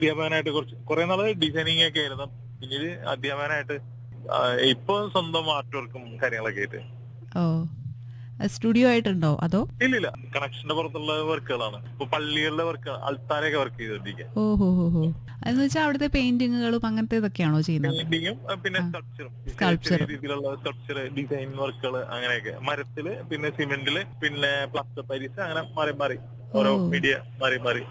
അധ്യാപകനായിട്ട് കുറച്ച് കുറെ നാള് ഡിസൈനിങ് ഒക്കെ ആയിരുന്നു പിന്നീട് അധ്യാപകനായിട്ട് ആ, ഇപ്പൊ സ്വന്തം ആർട്ട് വർക്കും കാര്യങ്ങളൊക്കെ ആയിട്ട് ഓ സ്റ്റുഡിയോ ആയിട്ടുണ്ടോ അതോ ഇല്ലില്ല കണക്ഷന്റെ പുറത്തുള്ള വർക്കുകളാണ് ഇപ്പൊ പള്ളികളിലെ വർക്ക് അൾത്താരൊക്കെ വർക്ക് ചെയ്തോണ്ടിരിക്കുക ഓ ഹോ ഹോ ഹോ എന്ന് വെച്ചാൽ അവിടുത്തെ പെയിന്റിങ്ങുകളും അങ്ങനത്തെ ഇതൊക്കെയാണോ ചെയ്യുന്നത് പെയിന്റിങ്ങും പിന്നെ ആ. സ്കൾപ്ചറും Sculpture. ചെറിയ രീതിയിലുള്ള സ്കൾപ്ചർ ഡിസൈൻ വർക്കുകൾ അങ്ങനെയൊക്കെ മരത്തില് പിന്നെ സിമെന്റില് പിന്നെ പ്ലാസ്റ്റർ പാരീസ് അങ്ങനെ മാറി മാറി ഓരോ ഓ. മീഡിയ മാറി മാറി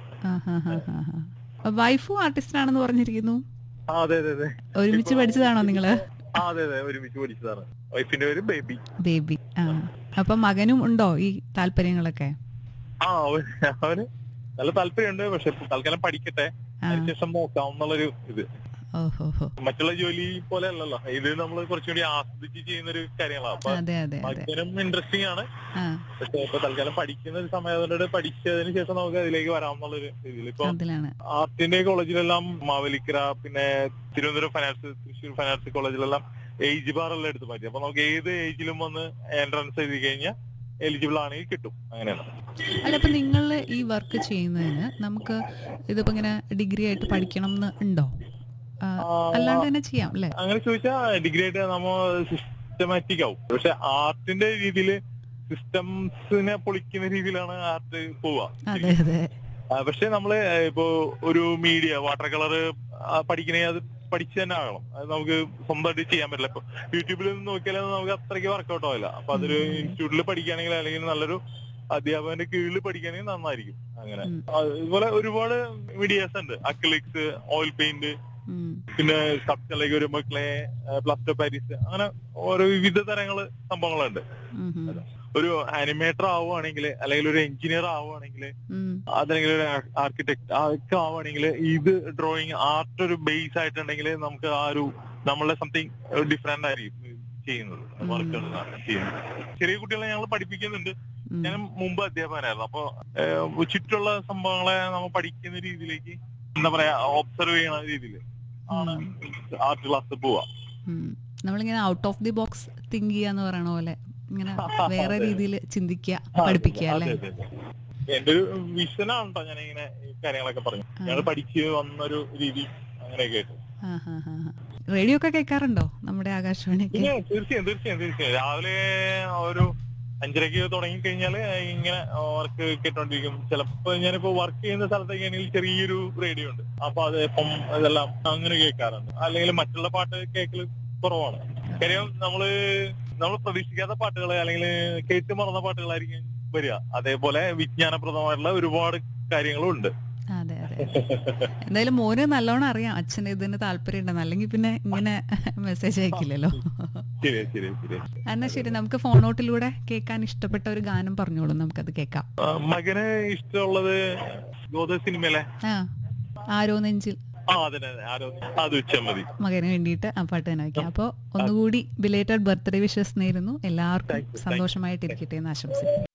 വൈഫും ആർട്ടിസ്റ്റ് ആണെന്ന് പറഞ്ഞിരിക്കുന്നു ആ അതെ അതെ അതെ ഒരുമിച്ച് ഇപ്പൊ- പഠിച്ചതാണോ നിങ്ങള് ആ അതെ അതെ ഒരുമിച്ച് പഠിച്ചതാണ് വൈഫിന്റെ പേര് ബേബി ബേബി ആ അപ്പൊ മകനും ഉണ്ടോ ഈ താല്പര്യങ്ങളൊക്കെ ആ അവന് അവന് നല്ല താല്പര്യമുണ്ട് പക്ഷെ ഇപ്പൊ തൽക്കാലം പഠിക്കട്ടെ ആ അതിനുശേഷം നോക്കാം എന്നുള്ളൊരു ഇത് ഓഹോ ഹോ മറ്റുള്ള ജോലി പോലെ അല്ലല്ലോ ഇത് നമ്മൾ കുറച്ചുകൂടി ആസ്വദിച്ച് ചെയ്യുന്ന ഒരു കാര്യങ്ങളാണ് അപ്പൊ അതെ അതെ അതെ മറ്റനും ഇൻട്രസ്റ്റിംഗ് ആണ് ആ പക്ഷെ ഇപ്പൊ തൽക്കാലം പഠിക്കുന്ന ഒരു സമയത്തോടെ പഠിച്ചതിന് ശേഷം നമുക്ക് അതിലേക്ക് വരാം എന്നുള്ളൊരു രീതിയിൽ ഇപ്പൊ അതിലാണ് ആർട്ടിന്റെ കോളേജിലെല്ലാം മാവേലിക്കര പിന്നെ തിരുവനന്തപുരം ഫൈനാൻസ് തൃശ്ശൂർ ഫൈനാൻസ് കോളേജിലെല്ലാം ഏജ് ബാർ എല്ലാം എടുത്ത് മാറ്റി അപ്പൊ നമുക്ക് ഏത് ഏജിലും വന്ന് എൻട്രൻസ് എഴുതി കഴിഞ്ഞാൽ എലിജിബിൾ ആണെങ്കിൽ കിട്ടും അങ്ങനെയാണ് അല്ല ഇപ്പൊ നിങ്ങൾ ഈ വർക്ക് ചെയ്യുന്നതിന് നമുക്ക് ഇതിപ്പോ ഇങ്ങനെ ഡിഗ്രി ആയിട്ട് പഠിക്കണം എന്ന് ഉണ്ടോ ആ, അല്ലാണ്ട് തന്നെ ചെയ്യാം അല്ലേ അങ്ങനെ ചോദിച്ചാൽ ഡിഗ്രി ആയിട്ട് നമ്മ സിസ്റ്റമാറ്റിക് ആവും പക്ഷെ ആർട്ടിന്റെ രീതിയിൽ സിസ്റ്റംസിനെ പൊളിക്കുന്ന രീതിയിലാണ് ആർട്ട് പോവുക അതെ അതെ ആ, പക്ഷെ നമ്മള് ഇപ്പോ ഒരു മീഡിയ വാട്ടർ കളർ പഠിക്കണേ അത് പഠിച്ചു തന്നെ ആകണം അത് നമുക്ക് സ്വന്തമായിട്ട് ചെയ്യാൻ പറ്റില്ല ഇപ്പൊ യൂട്യൂബിൽ നിന്ന് നോക്കിയാലൊന്നും നമുക്ക് അത്രയ്ക്ക് വർക്കൗട്ട് ആവില്ല അപ്പൊ അതൊരു ഉം. ഇൻസ്റ്റിറ്റ്യൂട്ടിൽ പഠിക്കുകയാണെങ്കിൽ അല്ലെങ്കിൽ നല്ലൊരു അധ്യാപകന്റെ കീഴിൽ പഠിക്കുകയാണെങ്കിൽ നന്നായിരിക്കും അങ്ങനെ ഉം. ആ, ഇതുപോലെ ഒരുപാട് മീഡിയാസ് ഉണ്ട് അക്ലിക്സ് ഓയിൽ പെയിന്റ് ഉം. പിന്നെ സ്കൾപ്ചറിലേക്ക് വരുമ്പോ ക്ലേ പ്ലാസ്റ്റർ പാരീസ് അങ്ങനെ ഓരോ വിവിധ തരങ്ങള് സംഭവങ്ങളുണ്ട് ഉം, ഉം. ഒരു ആനിമേറ്റർ ആവുകയാണെങ്കിൽ അല്ലെങ്കിൽ ഒരു എഞ്ചിനീയർ ആവുകയാണെങ്കിൽ ഉം. അതല്ലെങ്കിൽ ഒരു ആർക്കിടെക്ട് അതൊക്കെ ആവുകയാണെങ്കിൽ ഇത് ഡ്രോയിങ് ആർട്ട് ഒരു ബേസ് ആയിട്ടുണ്ടെങ്കിൽ നമുക്ക് ആ ഒരു നമ്മളെ സംതിങ് ഡിഫറെന്റ് ആയിരിക്കും ചെയ്യുന്നത് വർക്കുകൾ ചെയ്യുന്നത് ചെറിയ കുട്ടികളെ ഞങ്ങൾ പഠിപ്പിക്കുന്നുണ്ട് ഉം. ഞാൻ മുമ്പ് അധ്യാപകനായിരുന്നു അപ്പൊ ഏഹ്, ചുറ്റുള്ള സംഭവങ്ങളെ നമ്മൾ പഠിക്കുന്ന രീതിയിലേക്ക് എന്താ പറയാ ഒബ്സർവ് ചെയ്യുന്ന രീതിയിൽ ആണ് ആർട്ട് ക്ലാസ് പോവാ ഉം. നമ്മളിങ്ങനെ out of the box think ചെയ്യാന്ന് പറയണ പോലെ ഇങ്ങനെ വേറെ അതെ. രീതിയിൽ ചിന്തിക്കുക പഠിപ്പിക്കുക അല്ലേ അതെ, അതെ, അതെ. എന്റെ ഒരു വിഷനാണ് കേട്ടോ ഞാൻ ഇങ്ങനെ ഈ കാര്യങ്ങളൊക്കെ പറഞ്ഞു ആ. ഞങ്ങൾ പഠിച്ച് വന്നൊരു രീതി അങ്ങനെയൊക്കെ ആയിട്ട് ആ, ആ, ആ, ആ. റേഡിയോ ഒക്കെ കേൾക്കാറുണ്ടോ നമ്മുടെ ആകാശവാണിയൊക്കെ പിന്നെ തീർച്ചയായും തീർച്ചയായും തീർച്ചയായും രാവിലെ ഒരു അഞ്ചരക്ക് തുടങ്ങി കഴിഞ്ഞാല് ഇങ്ങനെ വർക്ക് കേട്ടോണ്ടിരിക്കും ചിലപ്പോ ഞാനിപ്പോ വർക്ക് ചെയ്യുന്ന സ്ഥലത്തൊക്കെ ആണെങ്കിൽ ചെറിയൊരു റേഡിയോ ഉണ്ട് അപ്പൊ അത് എപ്പം ഇതെല്ലാം അങ്ങനെ കേൾക്കാറുണ്ട് അല്ലെങ്കിൽ മറ്റുള്ള പാട്ട് കേൾക്കൽ കുറവാണ് കാര്യം നമ്മള് നമ്മൾ പ്രതീക്ഷിക്കാത്ത പാട്ടുകൾ അല്ലെങ്കിൽ കേട്ട് മറന്ന പാട്ടുകളായിരിക്കും വരിക അതേപോലെ വിജ്ഞാനപ്രദമായിട്ടുള്ള ഒരുപാട് കാര്യങ്ങളും ഉണ്ട് അതെ അതെ എന്തായാലും മോന് നല്ലോണം അറിയാം അച്ഛന് ഇതിന് താല്പര്യം ഉണ്ടെന്ന് അല്ലെങ്കിൽ പിന്നെ ഇങ്ങനെ മെസ്സേജ് അയക്കില്ലല്ലോ ശരി ശരി ശരി എന്നാ ശരി നമുക്ക് ഫോണോട്ടിലൂടെ കേൾക്കാൻ ഇഷ്ടപ്പെട്ട ഒരു ഗാനം പറഞ്ഞോളൂ നമുക്കത് കേൾക്കാം ആ, മകന് ഇഷ്ടമുള്ളത് ഗോദ സിനിമയിലെ ആ ആരോ നെഞ്ചിൽ ആ അതിനെ ആരോ അത് വെച്ചാൽ മതി മകന് വേണ്ടിയിട്ട് ആ പാട്ട് തന്നെ വയ്ക്കാം അപ്പോൾ ഒന്നുകൂടി ബിലേറ്റഡ് ബർത്ത്ഡേ വിഷസ് നേരുന്നു എല്ലാവർക്കും Thank you, thank you. സന്തോഷമായിട്ടിരിക്കട്ടെ എന്ന് ആശംസിക്കുന്നു